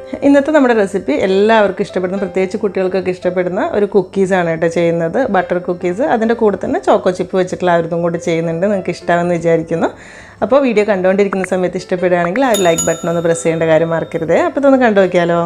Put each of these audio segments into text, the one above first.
ഇന്നത്തെ നമ്മുടെ റെസിപ്പി എല്ലാവർക്കും ഇഷ്ടപ്പെടുന്ന പ്രത്യേകിച്ച് കുട്ടികൾക്കൊക്കെ ഇഷ്ടപ്പെടുന്ന ഒരു കുക്കീസാണ് കേട്ടോ ചെയ്യുന്നത് ബട്ടർ കുക്കീസ് അതിൻ്റെ കൂടെ തന്നെ ചോക്കോ ചിപ്പ് വെച്ചിട്ടുള്ള ആ ഒരു ഇതും കൂടി ചെയ്യുന്നുണ്ട് നിങ്ങൾക്ക് ഇഷ്ടമാണെന്ന് വിചാരിക്കുന്നു അപ്പോൾ വീഡിയോ കണ്ടുകൊണ്ടിരിക്കുന്ന സമയത്ത് ഇഷ്ടപ്പെടുകയാണെങ്കിൽ ആ ലൈക്ക് ബട്ടൺ ഒന്ന് പ്രസ് ചെയ്യേണ്ട കാര്യം മറക്കരുത് അപ്പോൾ ഇതൊന്ന് കണ്ടു നോക്കിയാലോ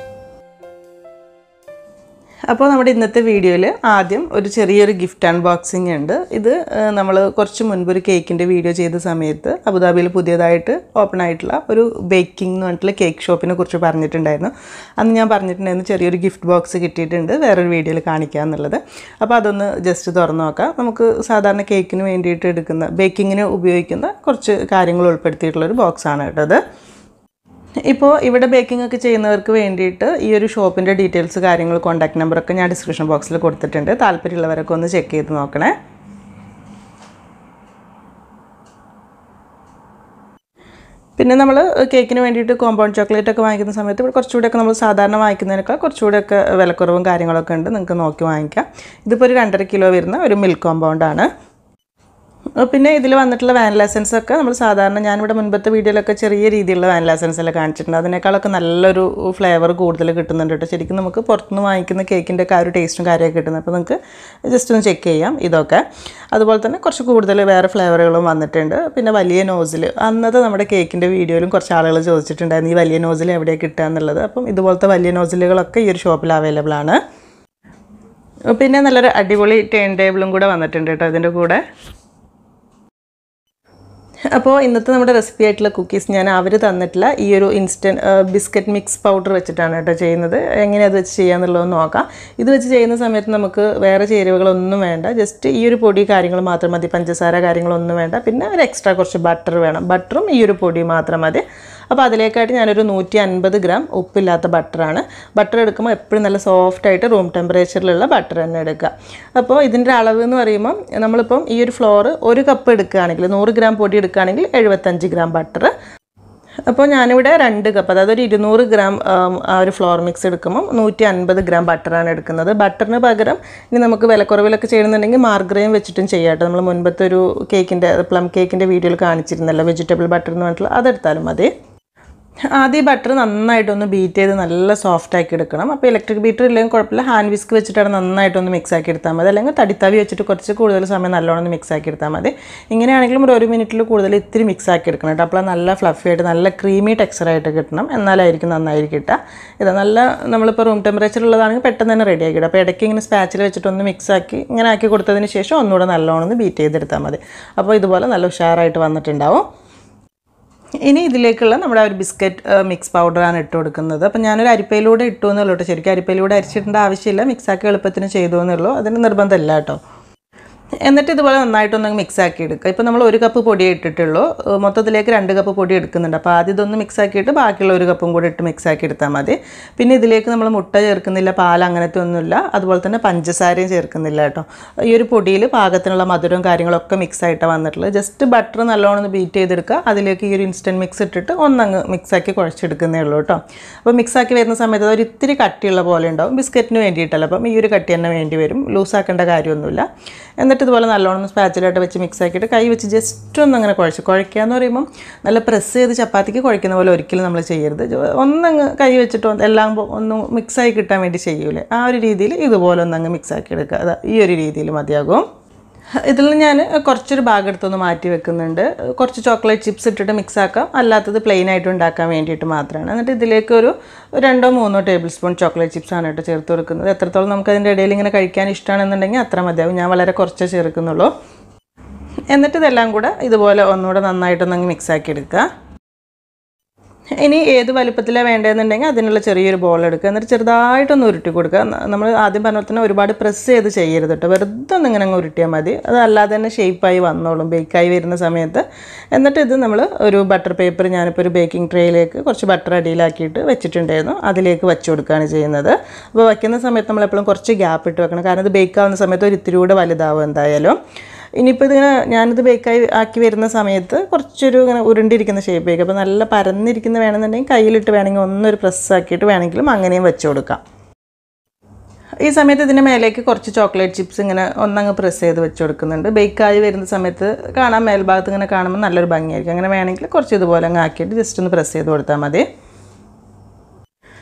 അപ്പോൾ നമ്മുടെ ഇന്നത്തെ വീഡിയോയിൽ ആദ്യം ഒരു ചെറിയൊരു ഗിഫ്റ്റ് അൺബോക്സിംഗ് ഉണ്ട് ഇത് നമ്മൾ കുറച്ച് മുൻപ് ഒരു കേക്കിൻ്റെ വീഡിയോ ചെയ്ത സമയത്ത് അബുദാബിയിൽ പുതിയതായിട്ട് ഓപ്പൺ ആയിട്ടുള്ള ഒരു ബേക്കിംഗ് എന്ന് പറഞ്ഞിട്ടുള്ള കേക്ക് ഷോപ്പിനെ കുറിച്ച് പറഞ്ഞിട്ടുണ്ടായിരുന്നു അന്ന് ഞാൻ പറഞ്ഞിട്ടുണ്ടായിരുന്നു ചെറിയൊരു ഗിഫ്റ്റ് ബോക്സ് കിട്ടിയിട്ടുണ്ട് വേറൊരു വീഡിയോയിൽ കാണിക്കുക എന്നുള്ളത് അപ്പോൾ അതൊന്ന് ജസ്റ്റ് തുറന്നു നോക്കാം നമുക്ക് സാധാരണ കേക്കിന് വേണ്ടിയിട്ട് എടുക്കുന്ന ബേക്കിങ്ങിന് ഉപയോഗിക്കുന്ന കുറച്ച് കാര്യങ്ങൾ ഉൾപ്പെടുത്തിയിട്ടുള്ള ഒരു ബോക്സാണ് കേട്ടോ അത് ഇപ്പോൾ ഇവിടെ ബേക്കിംഗ് ഒക്കെ ചെയ്യുന്നവർക്ക് വേണ്ടിയിട്ട് ഈ ഒരു ഷോപ്പിൻ്റെ ഡീറ്റെയിൽസ് കാര്യങ്ങൾ കോൺടാക്ട് നമ്പറൊക്കെ ഞാൻ ഡിസ്ക്രിപ്ഷൻ ബോക്സിൽ കൊടുത്തിട്ടുണ്ട് താല്പര്യമുള്ളവരൊക്കെ ഒന്ന് ചെക്ക് ചെയ്ത് നോക്കണേ പിന്നെ നമ്മൾ കേക്കിന് വേണ്ടിയിട്ട് കോമ്പൗണ്ട് ചോക്ലേറ്റ് ഒക്കെ വാങ്ങിക്കുന്ന സമയത്ത് ഇവിടെ കുറച്ചുകൂടെയൊക്കെ നമ്മൾ സാധാരണ വാങ്ങിക്കുന്നതിനേക്കാൾ കുറച്ചുകൂടെയൊക്കെ വിലക്കുറവും കാര്യങ്ങളൊക്കെ ഉണ്ട് നിങ്ങൾക്ക് നോക്കി വാങ്ങിക്കാം ഇതിപ്പോൾ ഒരു രണ്ടര കിലോ വരുന്ന ഒരു മിൽക്ക് കോമ്പൗണ്ടാണ് പിന്നെ ഇതിൽ വന്നിട്ടുള്ള വാനില എസൻസ് ഒക്കെ നമ്മൾ സാധാരണ ഞാനിവിടെ മുൻപത്തെ വീഡിയോയിലൊക്കെ ചെറിയ രീതിയിലുള്ള വാനില എസൻസ് എല്ലാം കാണിച്ചിട്ടുണ്ട് അതിനേക്കാളൊക്കെ നല്ലൊരു ഫ്ലേവർ കൂടുതൽ കിട്ടുന്നുണ്ട് കേട്ടോ ശരിക്കും നമുക്ക് പുറത്തുനിന്ന് വാങ്ങിക്കുന്ന കേക്കിൻ്റെ ഒക്കെ ആ ഒരു ടേസ്റ്റും കാര്യമൊക്കെ കിട്ടുന്നത് അപ്പോൾ നിങ്ങൾക്ക് ജസ്റ്റ് ഒന്ന് ചെക്ക് ചെയ്യാം ഇതൊക്കെ അതുപോലെ തന്നെ കുറച്ച് കൂടുതൽ വേറെ ഫ്ലേവറുകളും വന്നിട്ടുണ്ട് പിന്നെ വലിയ നോസിൽ അന്നത്തെ നമ്മുടെ കേക്കിൻ്റെ വീഡിയോയിലും കുറച്ച് ആളുകൾ ചോദിച്ചിട്ടുണ്ടായിരുന്നു ഈ വലിയ നോസിൽ എവിടെയാണ് കിട്ടുക എന്നുള്ളത് അപ്പം ഇതുപോലത്തെ വലിയ നോസിലുകളൊക്കെ ഈ ഒരു ഷോപ്പിൽ അവൈലബിൾ ആണ് പിന്നെ നല്ലൊരു അടിപൊളി ടേൺ ടേബിളും കൂടെ വന്നിട്ടുണ്ട് കേട്ടോ ഇതിൻ്റെ കൂടെ അപ്പോൾ ഇന്നത്തെ നമ്മുടെ റെസിപ്പി ആയിട്ടുള്ള കുക്കീസ് ഞാൻ അവർ തന്നിട്ടുള്ള ഈ ഒരു ഇൻസ്റ്റൻറ്റ് ബിസ്ക്കറ്റ് മിക്സ് പൗഡർ വെച്ചിട്ടാണ് കേട്ടോ ചെയ്യുന്നത് എങ്ങനെ അത് വെച്ച് ചെയ്യാന്നുള്ളത് നോക്കാം ഇത് വെച്ച് ചെയ്യുന്ന സമയത്ത് നമുക്ക് വേറെ ചേരുവകളൊന്നും വേണ്ട ജസ്റ്റ് ഈ ഒരു പൊടി കാര്യങ്ങൾ മാത്രം മതി പഞ്ചസാര കാര്യങ്ങളൊന്നും വേണ്ട പിന്നെ ഒരു എക്സ്ട്രാ കുറച്ച് ബട്ടർ വേണം ബട്ടറും ഈ ഒരു പൊടി മാത്രം മതി അപ്പോൾ അതിലേക്കായിട്ട് ഞാനൊരു നൂറ്റി അൻപത് ഗ്രാം ഉപ്പില്ലാത്ത ബട്ടറാണ് ബട്ടർ എടുക്കുമ്പോൾ എപ്പോഴും നല്ല സോഫ്റ്റായിട്ട് റൂം ടെമ്പറേച്ചറിലുള്ള ബട്ടർ തന്നെ എടുക്കുക അപ്പോൾ ഇതിൻ്റെ അളവ് എന്ന് പറയുമ്പോൾ നമ്മളിപ്പം ഈ ഒരു ഫ്ലോർ ഒരു കപ്പ് എടുക്കുകയാണെങ്കിൽ നൂറ് ഗ്രാം പൊടി എടുക്കുകയാണെങ്കിൽ എഴുപത്തഞ്ച് ഗ്രാം ബട്ടർ അപ്പോൾ ഞാനിവിടെ രണ്ട് കപ്പ് അതായത് ഒരു ഇരുന്നൂറ് ഗ്രാം ആ ഒരു ഫ്ലോർ മിക്സ് എടുക്കുമ്പോൾ നൂറ്റി അൻപത് ഗ്രാം ബട്ടറാണ് എടുക്കുന്നത് ബട്ടറിന് പകരം ഇനി നമുക്ക് വിലക്കുറവിലൊക്കെ ചെയ്യണമെന്നുണ്ടെങ്കിൽ മാർഗ്രയും വെച്ചിട്ടും ചെയ്യാം കേട്ടോ നമ്മൾ മുൻപത്തെ ഒരു കേക്കിൻ്റെ പ്ലം കേക്കിൻ്റെ വീഡിയോയിൽ കാണിച്ചിരുന്നല്ലോ വെജിറ്റബിൾ ബട്ടർ എന്ന് പറഞ്ഞിട്ടുള്ള അതെടുത്താലും മതി ആദ്യം ബട്ടർ നന്നായിട്ടൊന്ന് ബീറ്റ് ചെയ്ത് നല്ല സോഫ്റ്റ് ആക്കി എടുക്കണം അപ്പോൾ ഇലക്ട്രിക് ബീറ്റർ ഇല്ലെങ്കിൽ കുഴപ്പമില്ല ഹാൻഡ് വിസ്ക് വെച്ചിട്ടാണ് നന്നായിട്ടൊന്ന് മിക്സ് ആക്കി എടുത്താൽ മതി അല്ലെങ്കിൽ തടിത്തവി വെച്ചിട്ട് കുറച്ച് കൂടുതൽ സമയം നല്ലോണം ഒന്ന് മിക്സ് ആക്കി എടുത്താൽ മതി ഇങ്ങനെയാണെങ്കിലും ഒരു ഒരു മിനിറ്റിൽ കൂടുതൽ ഇത്തിരി മിക്സ് ആക്കി എടുക്കണം കേട്ടോ അപ്പോൾ നല്ല ഫ്ലഫി ആയിട്ട് നല്ല ക്രീമി ടെക്സ്ചറായിട്ട് കിട്ടണം എന്നാലായിരിക്കും നന്നായി കിട്ടുക ഇത് നല്ല നമ്മളിപ്പോൾ റൂം ടെമ്പറേച്ചർ ഉള്ളതാണെങ്കിൽ പെട്ടെന്ന് തന്നെ റെഡി ആക്കി അപ്പോൾ ഇടയ്ക്ക് ഇങ്ങനെ സ്പാച്ചിൽ വെച്ചിട്ട് ഒന്ന് മിക്സ് ആക്കി ഇങ്ങനെ ആക്കി കൊടുത്തതിന് ശേഷം ഒന്നുകൂടെ നല്ലോണം ഒന്ന് ബീറ്റ് ചെയ്തെടുത്താൽ മതി അപ്പോൾ ഇതുപോലെ നല്ല ഉഷാറായിട്ട് വന്നിട്ടുണ്ടാവും ഇനി ഇതിലേക്കുള്ള നമ്മുടെ ഒരു ബിസ്ക്കറ്റ് മിക്സ് പൗഡറാണ് ഇട്ട് കൊടുക്കുന്നത് അപ്പോൾ ഞാനൊരു അരിപ്പയിലൂടെ ഇട്ടു എന്നുള്ളൂ കേട്ടോ ശരിക്കും അരിപ്പയിലൂടെ അരിച്ചിടേണ്ട ആവശ്യമില്ല മിക്സാക്കി എളുപ്പത്തിന് ചെയ്തു എന്നുള്ളൂ അതിന് നിർബന്ധമില്ല കേട്ടോ എന്നിട്ട് ഇതുപോലെ നന്നായിട്ടൊന്ന് മിക്സ് ആക്കി എടുക്കുക ഇപ്പോൾ നമ്മൾ ഒരു കപ്പ് പൊടി ഇട്ടിട്ടുള്ളൂ മൊത്തത്തിലേക്ക് രണ്ട് കപ്പ് പൊടി എടുക്കുന്നുണ്ട് അപ്പോൾ ആദ്യം ഇതൊന്ന് മിക്സ് ആക്കിയിട്ട് ബാക്കിയുള്ള ഒരു കപ്പും കൂടി ഇട്ട് മിക്സ് ആക്കി എടുത്താൽ മതി പിന്നെ ഇതിലേക്ക് നമ്മൾ മുട്ട ചേർക്കുന്നില്ല പാൽ അങ്ങനത്തെ ഒന്നുമില്ല അതുപോലെ തന്നെ പഞ്ചസാരയും ചേർക്കുന്നില്ല കേട്ടോ ഈ ഒരു പൊടിയിൽ പാകത്തിനുള്ള മധുരവും കാര്യങ്ങളൊക്കെ മിക്സ് ആയിട്ടാണ് വന്നിട്ടുള്ളത് ജസ്റ്റ് ബട്ടർ നല്ലോണം ഒന്ന് ബീറ്റ് ചെയ്തെടുക്കുക അതിലേക്ക് ഈ ഒരു ഇൻസ്റ്റൻറ്റ് മിക്സ് ഇട്ടിട്ട് ഒന്നങ്ങ് മിക്സ് ആക്കി കുഴച്ചെടുക്കുന്നേ ഉള്ളൂ കേട്ടോ അപ്പോൾ മിക്സ് ആക്കി വരുന്ന സമയത്ത് ഒരു ഇത്തിരി കട്ടിയുള്ള പോലെ ഉണ്ടാവും ബിസ്ക്കറ്റിന് വേണ്ടിയിട്ടല്ല അപ്പം ഈ ഒരു കട്ടി തന്നെ വേണ്ടി വരും ലൂസാക്കേണ്ട കാര്യമൊന്നുമില്ല എന്നിട്ട് ഇതുപോലെ നല്ലോണം സ്പാച്ചിലായിട്ട് വെച്ച് മിക്സ് ആക്കിയിട്ട് കൈ വെച്ച് ജസ്റ്റ് ഒന്ന് അങ്ങനെ കുഴച്ച് കുഴക്കുക എന്ന് പറയുമ്പം നല്ല പ്രസ് ചെയ്ത് ചപ്പാത്തിക്ക് കുഴക്കുന്ന പോലെ ഒരിക്കലും നമ്മൾ ചെയ്യരുത് ഒന്നങ്ങ് കൈ വെച്ചിട്ട് എല്ലാം ഒന്ന് മിക്സായി കിട്ടാൻ വേണ്ടി ചെയ്യൂലേ ആ ഒരു രീതിയിൽ ഇതുപോലെ ഒന്നങ്ങ് മിക്സ് ആക്കി എടുക്കുക അതാ ഈ ഒരു രീതിയിൽ മതിയാകും ഇതിൽ ഞാൻ കുറച്ചൊരു ഭാഗം എടുത്തൊന്ന് മാറ്റി വെക്കുന്നുണ്ട് കുറച്ച് ചോക്ലേറ്റ് ചിപ്സ് ഇട്ടിട്ട് മിക്സ് ആക്കാം അല്ലാത്തത് പ്ലെയിൻ ആയിട്ട് ഉണ്ടാക്കാൻ വേണ്ടിയിട്ട് മാത്രമാണ് എന്നിട്ട് ഇതിലേക്ക് ഒരു രണ്ടോ മൂന്നോ ടേബിൾ സ്പൂൺ ചോക്ലേറ്റ് ചിപ്സ് ആണ് കേട്ടോ ചേർത്ത് കൊടുക്കുന്നത് എത്രത്തോളം നമുക്ക് അതിൻ്റെ ഇടയിൽ ഇങ്ങനെ കഴിക്കാൻ ഇഷ്ടമാണെന്നുണ്ടെങ്കിൽ അത്ര മതിയാവും ഞാൻ വളരെ കുറച്ചേ ചേർക്കുന്നുള്ളൂ എന്നിട്ട് ഇതെല്ലാം കൂടെ ഇതുപോലെ ഒന്നുകൂടെ നന്നായിട്ടൊന്നങ്ങ് മിക്സ് ആക്കി എടുക്കുക ഇനി ഏത് വലുപ്പത്തിലാണ് വേണ്ടതെന്നുണ്ടെങ്കിൽ അതിനുള്ള ചെറിയൊരു ബോൾ എടുക്കുക എന്നിട്ട് ചെറുതായിട്ടൊന്ന് ഉരുട്ടി കൊടുക്കുക നമ്മൾ ആദ്യം പറഞ്ഞ പോലെ തന്നെ ഒരുപാട് പ്രസ് ചെയ്ത് ചെയ്യരുത് കേട്ടോ വെറുതെ ഒന്ന് ഇങ്ങനെ അങ്ങ് ഉരുട്ടിയാൽ മതി അത് അല്ലാതെ തന്നെ ഷേപ്പായി വന്നോളും ബേക്കായി വരുന്ന സമയത്ത് എന്നിട്ട് ഇത് നമ്മൾ ഒരു ബട്ടർ പേപ്പർ ഞാനിപ്പോൾ ഒരു ബേക്കിംഗ് ട്രേയിലേക്ക് കുറച്ച് ബട്ടർ അടിയിലാക്കിയിട്ട് വെച്ചിട്ടുണ്ടായിരുന്നു അതിലേക്ക് വെച്ച് കൊടുക്കുകയാണ് ചെയ്യുന്നത് അപ്പോൾ വയ്ക്കുന്ന സമയത്ത് നമ്മൾ എപ്പോഴും കുറച്ച് ഗ്യാപ്പ് ഇട്ട് വെക്കണം കാരണം ഇത് ബേക്ക് ആവുന്ന സമയത്ത് ഒരു ഇത്തിരി കൂടെ വലുതാവും എന്തായാലും ഇനിയിപ്പോൾ ഇതിങ്ങനെ ഞാനിത് ബേക്കായി ആക്കി വരുന്ന സമയത്ത് കുറച്ചൊരു ഇങ്ങനെ ഉരുണ്ടിരിക്കുന്ന ഷേപ്പ് ബേക്ക് അപ്പോൾ നല്ല പരന്നിരിക്കുന്ന വേണമെന്നുണ്ടെങ്കിൽ കയ്യിലിട്ട് വേണമെങ്കിൽ ഒന്നൊരു പ്രസ് ആക്കിയിട്ട് വേണമെങ്കിലും അങ്ങനെയും വെച്ച് കൊടുക്കാം ഈ സമയത്ത് ഇതിൻ്റെ മേലേക്ക് കുറച്ച് ചോക്ലേറ്റ് ചിപ്സ് ഇങ്ങനെ ഒന്നങ്ങ് പ്രസ് ചെയ്ത് വെച്ച് കൊടുക്കുന്നുണ്ട് ബേക്കായി വരുന്ന സമയത്ത് കാണാൻ മേൽഭാഗത്ത് ഇങ്ങനെ കാണുമ്പോൾ നല്ലൊരു ഭംഗിയായിരിക്കും അങ്ങനെ വേണമെങ്കിൽ കുറച്ച് ഇതുപോലെ അങ്ങ് ആക്കിയിട്ട് ജസ്റ്റ് ഒന്ന് പ്രസ് ചെയ്ത് കൊടുത്താൽ മതി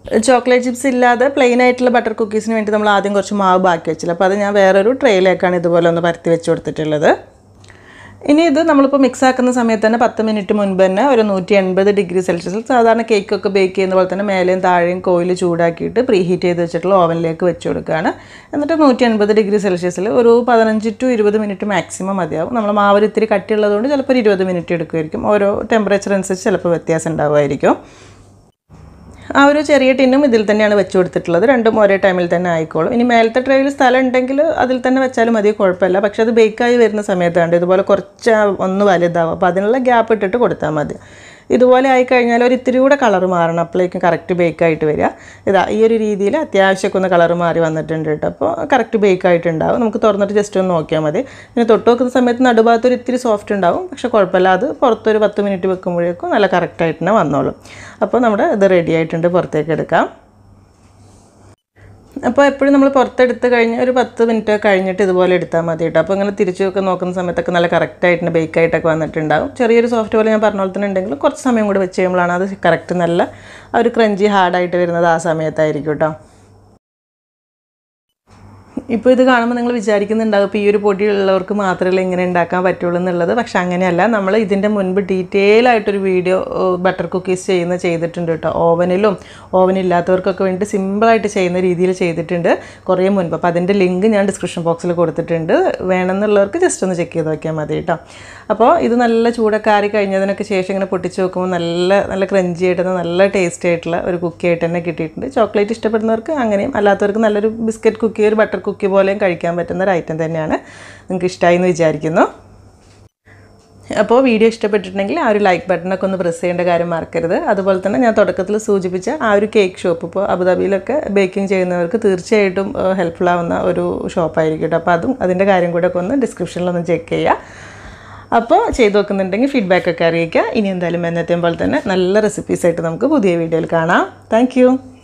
ചോക്ലേറ്റ് ചിപ്സ് ഇല്ലാതെ പ്ലെയിൻ ആയിട്ടുള്ള ബട്ടർ കുക്കീസിന് വേണ്ടി നമ്മൾ ആദ്യം കുറച്ച് മാവ് ബാക്കി വെച്ചില്ല അപ്പോൾ അത് ഞാൻ വേറൊരു ട്രേയിലേക്കാണ് ഇതുപോലെ ഒന്ന് പരത്തി വെച്ച് കൊടുത്തിട്ടുള്ളത് ഇനി ഇത് നമ്മളിപ്പോൾ മിക്സ് ആക്കുന്ന സമയത്ത് തന്നെ പത്ത് മിനിറ്റ് മുൻപ് തന്നെ ഒരു നൂറ്റി എൺപത് ഡിഗ്രി സെൽഷ്യസിൽ സാധാരണ കേക്കൊക്കെ ബേക്ക് ചെയ്യുന്ന പോലെ തന്നെ മേലെയും താഴെയും കോയിൽ ചൂടാക്കിയിട്ട് പ്രീ ഹീറ്റ് ചെയ്ത് വെച്ചിട്ടുള്ള ഓവനിലേക്ക് വെച്ച് കൊടുക്കുകയാണ് എന്നിട്ട് നൂറ്റി എൺപത് ഡിഗ്രി സെൽഷ്യസിൽ ഒരു പതിനഞ്ച് ടു ഇരുപത് മിനിറ്റ് മാക്സിമം മതിയാവും നമ്മൾ മാവ് ഇത്തിരി കട്ടിയുള്ളതുകൊണ്ട് ചിലപ്പോൾ ഒരു ഇരുപത് മിനിറ്റ് എടുക്കുമായിരിക്കും ഓരോ ടെമ്പറേച്ചർ അനുസരിച്ച് ചിലപ്പോൾ വ്യത്യാസം ഉണ്ടാവുമായിരിക്കും ആ ഒരു ചെറിയ ടിന്നും ഇതിൽ തന്നെയാണ് വെച്ച് കൊടുത്തിട്ടുള്ളത് രണ്ടും ഒരേ ടൈമിൽ തന്നെ ആയിക്കോളും ഇനി മേലത്തെ ട്രേയിൽ സ്ഥലം ഉണ്ടെങ്കിൽ അതിൽ തന്നെ വെച്ചാലും മതി കുഴപ്പമില്ല പക്ഷെ അത് ബേക്കായി വരുന്ന സമയത്താണ് ഇതുപോലെ കുറച്ച് ഒന്ന് വലുതാവും അപ്പോൾ അതിനുള്ള ഗ്യാപ്പ് ഇട്ടിട്ട് കൊടുത്താൽ മതി ഇതുപോലെ ആയിക്കഴിഞ്ഞാൽ ഒരു ഇത്തിരി കൂടെ കളർ മാറണം അപ്പോഴേക്കും കറക്റ്റ് ബേക്കായിട്ട് വരിക ഇതാ ഈ ഒരു രീതിയിൽ അത്യാവശ്യമൊക്കെ ഒന്ന് കളർ മാറി വന്നിട്ടുണ്ട് കേട്ടോ അപ്പോൾ കറക്റ്റ് ബേക്കായിട്ടുണ്ടാവും നമുക്ക് തുറന്നിട്ട് ജസ്റ്റ് ഒന്ന് നോക്കിയാൽ മതി പിന്നെ തൊട്ട് വെക്കുന്ന സമയത്ത് നടുഭാഗത്ത് ഒരു ഇത്തിരി സോഫ്റ്റ് ഉണ്ടാവും പക്ഷേ കുഴപ്പമില്ല അത് പുറത്തൊരു പത്ത് മിനിറ്റ് വെക്കുമ്പോഴേക്കും നല്ല കറക്റ്റായിട്ട് തന്നെ വന്നോളും അപ്പോൾ നമ്മുടെ ഇത് റെഡി ആയിട്ടുണ്ട് പുറത്തേക്ക് എടുക്കാം അപ്പോൾ എപ്പോഴും നമ്മൾ പുറത്തെടുത്ത് കഴിഞ്ഞ് ഒരു പത്ത് മിനിറ്റ് കഴിഞ്ഞിട്ട് ഇതുപോലെ എടുത്താൽ മതി കേട്ടോ അപ്പോൾ ഇങ്ങനെ തിരിച്ചൊക്കെ നോക്കുന്ന സമയത്തൊക്കെ നല്ല കറക്റ്റായിട്ട് ബേക്കായിട്ടൊക്കെ വന്നിട്ടുണ്ടാവും ചെറിയൊരു സോഫ്റ്റ് പോലെ ഞാൻ പറഞ്ഞ പോലെ തന്നെ ഉണ്ടെങ്കിൽ കുറച്ച് സമയം കൂടി വെച്ച് കഴിയുമ്പോഴാണ് അത് കറക്റ്റ് നല്ല ആ ഒരു ക്രഞ്ചി ഹാർഡായിട്ട് വരുന്നത് ആ സമയത്തായിരിക്കും കേട്ടോ ഇപ്പോൾ ഇത് കാണുമ്പോൾ നിങ്ങൾ വിചാരിക്കുന്നുണ്ടാവും ഇപ്പോൾ ഈ ഒരു പൊടിയുള്ളവർക്ക് മാത്രമേ ഇങ്ങനെ ഉണ്ടാക്കാൻ പറ്റുള്ളൂ എന്നുള്ളത് പക്ഷെ അങ്ങനെയല്ല നമ്മൾ ഇതിൻ്റെ മുൻപ് ഡീറ്റെയിൽ ആയിട്ടൊരു വീഡിയോ ബട്ടർ കുക്കീസ് ചെയ്യുന്ന ചെയ്തിട്ടുണ്ട് കേട്ടോ ഓവനിലും ഓവനില്ലാത്തവർക്കൊക്കെ വേണ്ടി സിമ്പിളായിട്ട് ചെയ്യുന്ന രീതിയിൽ ചെയ്തിട്ടുണ്ട് കുറേ മുൻപ് അപ്പോൾ അതിൻ്റെ ലിങ്ക് ഞാൻ ഡിസ്ക്രിപ്ഷൻ ബോക്സിൽ കൊടുത്തിട്ടുണ്ട് വേണമെന്നുള്ളവർക്ക് ജസ്റ്റ് ഒന്ന് ചെക്ക് ചെയ്ത് നോക്കിയാൽ മതി കേട്ടോ അപ്പോൾ ഇത് നല്ല ചൂടൊക്കെ ആറി കഴിഞ്ഞതിനൊക്കെ ശേഷം ഇങ്ങനെ പൊട്ടിച്ച് നോക്കുമ്പോൾ നല്ല നല്ല ക്രഞ്ചി ആയിട്ട് നല്ല ടേസ്റ്റി ആയിട്ടുള്ള ഒരു കുക്കി ആയിട്ട് തന്നെ കിട്ടിയിട്ടുണ്ട് ചോക്ലേറ്റ് ഇഷ്ടപ്പെടുന്നവർക്ക് അങ്ങനെയും അല്ലാത്തവർക്ക് നല്ലൊരു ബിസ്ക്കറ്റ് കുക്കി ഒരു ബട്ടർ കുക്കി പോലെയും കഴിക്കാൻ പറ്റുന്ന ഒരു ഐറ്റം തന്നെയാണ് നിങ്ങൾക്ക് ഇഷ്ടമായി എന്ന് വിചാരിക്കുന്നു അപ്പോൾ വീഡിയോ ഇഷ്ടപ്പെട്ടിട്ടുണ്ടെങ്കിൽ ആ ഒരു ലൈക്ക് ബട്ടണൊക്കെ ഒന്ന് പ്രസ് ചെയ്യേണ്ട കാര്യം മറക്കരുത് അതുപോലെ തന്നെ ഞാൻ തുടക്കത്തിൽ സൂചിപ്പിച്ച ആ ഒരു കേക്ക് ഷോപ്പ് ഇപ്പോൾ അബുദാബിയിലൊക്കെ ബേക്കിംഗ് ചെയ്യുന്നവർക്ക് തീർച്ചയായിട്ടും ഹെൽപ്ഫുൾ ആവുന്ന ഒരു ഷോപ്പായിരിക്കും കേട്ടോ അപ്പോൾ അതും അതിൻ്റെ കാര്യം കൂടെ ഒക്കെ ഒന്ന് ഡിസ്ക്രിപ്ഷനിലൊന്ന് ചെക്ക് ചെയ്യുക അപ്പോൾ ചെയ്ത് നോക്കുന്നുണ്ടെങ്കിൽ ഫീഡ്ബാക്ക് ഒക്കെ അറിയിക്കുക ഇനി എന്തായാലും എന്നത്തെയും പോലെ തന്നെ നല്ല റെസിപ്പീസായിട്ട് നമുക്ക് പുതിയ വീഡിയോയിൽ കാണാം താങ്ക്